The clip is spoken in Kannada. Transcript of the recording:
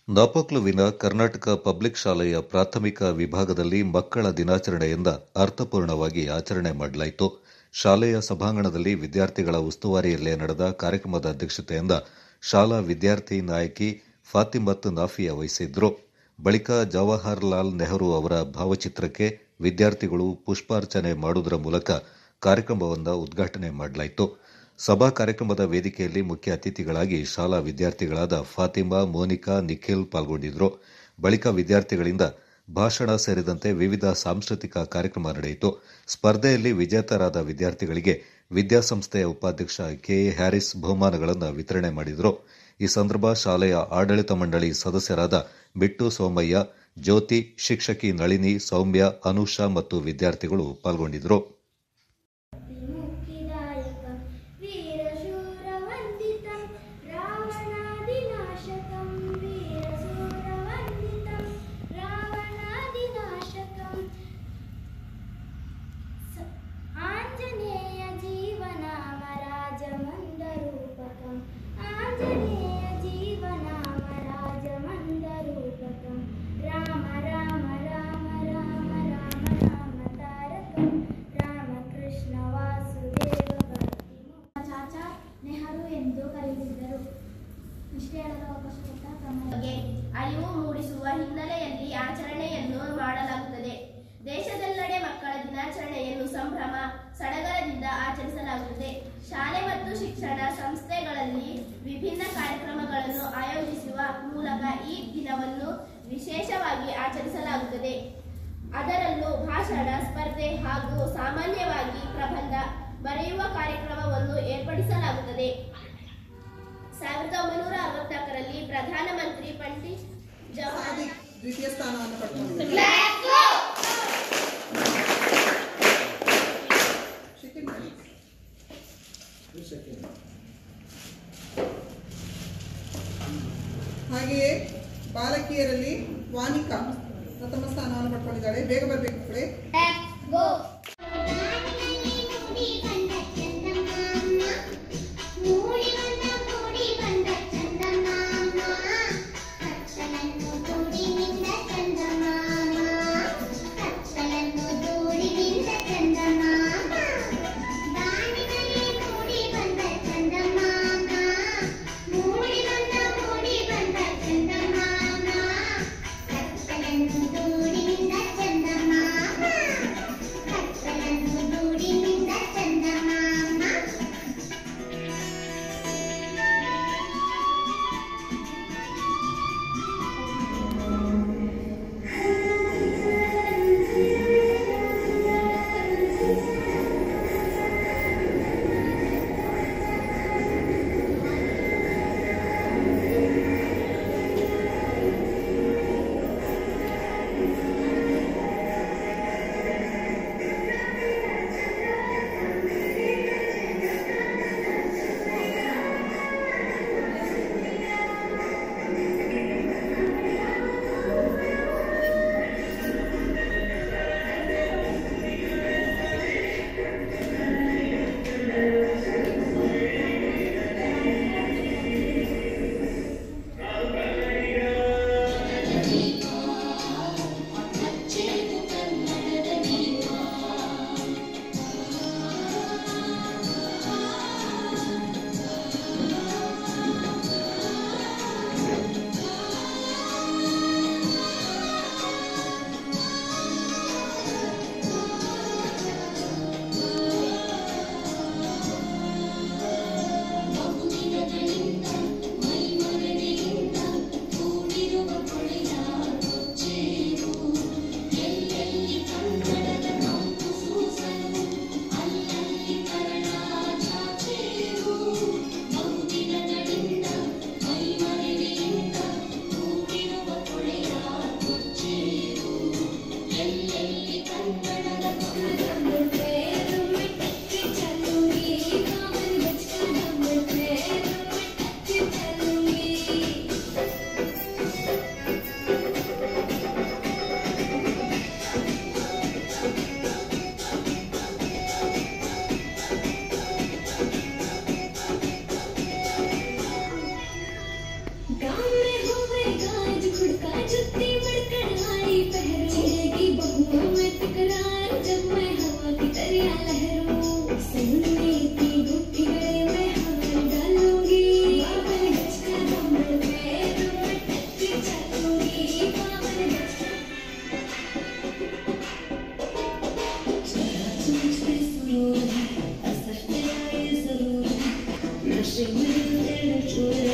ನಾಪೋಕ್ಲುವಿನ ಕರ್ನಾಟಕ ಪಬ್ಲಿಕ್ ಶಾಲೆಯ ಪ್ರಾಥಮಿಕ ವಿಭಾಗದಲ್ಲಿ ಮಕ್ಕಳ ದಿನಾಚರಣೆಯಿಂದ ಅರ್ಥಪೂರ್ಣವಾಗಿ ಆಚರಣೆ ಮಾಡಲಾಯಿತು ಶಾಲೆಯ ಸಭಾಂಗಣದಲ್ಲಿ ವಿದ್ಯಾರ್ಥಿಗಳ ಉಸ್ತುವಾರಿಯಲ್ಲೇ ನಡೆದ ಕಾರ್ಯಕ್ರಮದ ಅಧ್ಯಕ್ಷತೆಯಿಂದ ಶಾಲಾ ವಿದ್ಯಾರ್ಥಿ ನಾಯಕಿ ಫಾತಿಮತ್ ನಾಫಿಯಾ ವಹಿಸಿದ್ರು ಬಳಿಕ ಜವಾಹರಲಾಲ್ ನೆಹರು ಅವರ ಭಾವಚಿತ್ರಕ್ಕೆ ವಿದ್ಯಾರ್ಥಿಗಳು ಪುಷ್ಪಾರ್ಚನೆ ಮಾಡುವುದರ ಮೂಲಕ ಕಾರ್ಯಕ್ರಮವನ್ನು ಉದ್ಘಾಟನೆ ಮಾಡಲಾಯಿತು ಸಭಾ ಕಾರ್ಯಕ್ರಮದ ವೇದಿಕೆಯಲ್ಲಿ ಮುಖ್ಯ ಅತಿಥಿಗಳಾಗಿ ಶಾಲಾ ವಿದ್ಯಾರ್ಥಿಗಳಾದ ಫಾತಿಮಾ ಮೋನಿಕಾ ನಿಖಿಲ್ ಪಾಲ್ಗೊಂಡಿದ್ದರು ಬಳಿಕ ವಿದ್ಯಾರ್ಥಿಗಳಿಂದ ಭಾಷಣ ಸೇರಿದಂತೆ ವಿವಿಧ ಸಾಂಸ್ಕೃತಿಕ ಕಾರ್ಯಕ್ರಮ ನಡೆಯಿತು ಸ್ಪರ್ಧೆಯಲ್ಲಿ ವಿಜೇತರಾದ ವಿದ್ಯಾರ್ಥಿಗಳಿಗೆ ವಿದ್ಯಾಸಂಸ್ಥೆಯ ಉಪಾಧ್ಯಕ್ಷ ಕೆಎ ಹ್ಯಾರಿಸ್ ಬಹುಮಾನಗಳನ್ನು ವಿತರಣೆ ಮಾಡಿದರು ಈ ಸಂದರ್ಭ ಶಾಲೆಯ ಆಡಳಿತ ಮಂಡಳಿ ಸದಸ್ಯರಾದ ಬಿಟ್ಟು ಸೋಮಯ್ಯ ಜ್ಯೋತಿ ಶಿಕ್ಷಕಿ ನಳಿನಿ ಸೌಮ್ಯ ಅನುಷಾ ಮತ್ತು ವಿದ್ಯಾರ್ಥಿಗಳು ಪಾಲ್ಗೊಂಡಿದ್ದರು मुक्तिदायकं वीरशूरवन्दितं रावणादिनाशकं वीरशूरवन्दितं रावणादिनाशकम् स- आञ्जनेयजीवनामराजमन्दरूपकम् आञ्जनेयजीवनामराजमन्दरूपकं राम राम राम राम राम राम तारकं ರಾಮಕೃಷ್ಣ ವಾಸುದೇವ ಚಾಚಾ ನೆಹರು ಎಂದು ಕರೆದಿದ್ದರು ಇಷ್ಟೇ ಹೇಳಲು ಅವಕಾಶ ಕೊಟ್ಟ ತಮ್ಮ ಬಗ್ಗೆ ಅರಿವು ಮೂಡಿಸುವ ಹಿನ್ನೆಲೆಯಲ್ಲಿ ಆಚರಣೆಯನ್ನು ಮಾಡಲಾಗುತ್ತದೆ ದೇಶದೆಲ್ಲೆಡೆ ಮಕ್ಕಳ ದಿನಾಚರಣೆಯನ್ನು ಸಂಭ್ರಮ ಸಡಗರದಿಂದ ಆಚರಿಸಲಾಗುತ್ತದೆ ಶಾಲೆ ಮತ್ತು ಶಿಕ್ಷಣ ಸಂಸ್ಥೆಗಳಲ್ಲಿ ವಿಭಿನ್ನ ಕಾರ್ಯಕ್ರಮಗಳನ್ನು ಆಯೋಜಿಸುವ ಮೂಲಕ ಈ ದಿನವನ್ನು ವಿಶೇಷವಾಗಿ ಆಚರಿಸಲಾಗುತ್ತದೆ ಅದರಲ್ಲೂ ಭಾಷಣ ಸ್ಪರ್ಧೆ ಹಾಗೂ ಸಾಮಾನ್ಯವಾಗಿ ಪ್ರಬಂಧ ಬರೆಯುವ ಕಾರ್ಯಕ್ರಮವನ್ನು ಏರ್ಪಡಿಸಲಾಗುತ್ತದೆ ಸಾವಿರದ ಒಂಬೈನೂರ ಅರವತ್ನಾಲ್ಕರಲ್ಲಿ ಪ್ರಧಾನಮಂತ್ರಿ ಪಂಡಿತ್ ಜವಾಹರ್ ದ್ವಿತೀಯ ಸ್ಥಾನವನ್ನು ಪಡ್ಕೊಂಡಿದ್ದಾರೆ Second place. ಹಾಗೆಯೇ ಬಾಲಕಿಯರಲ್ಲಿ ವಾನಿಕಾ ಪ್ರಥಮ ಸ್ಥಾನವನ್ನು ಪಡ್ಕೊಂಡಿದ್ದಾಳೆ ಬೇಗ ಬರಬೇಕು ಮಕ್ಕಳೇ ಚಂದಮಾಮ ಚೂರು ಚೂರು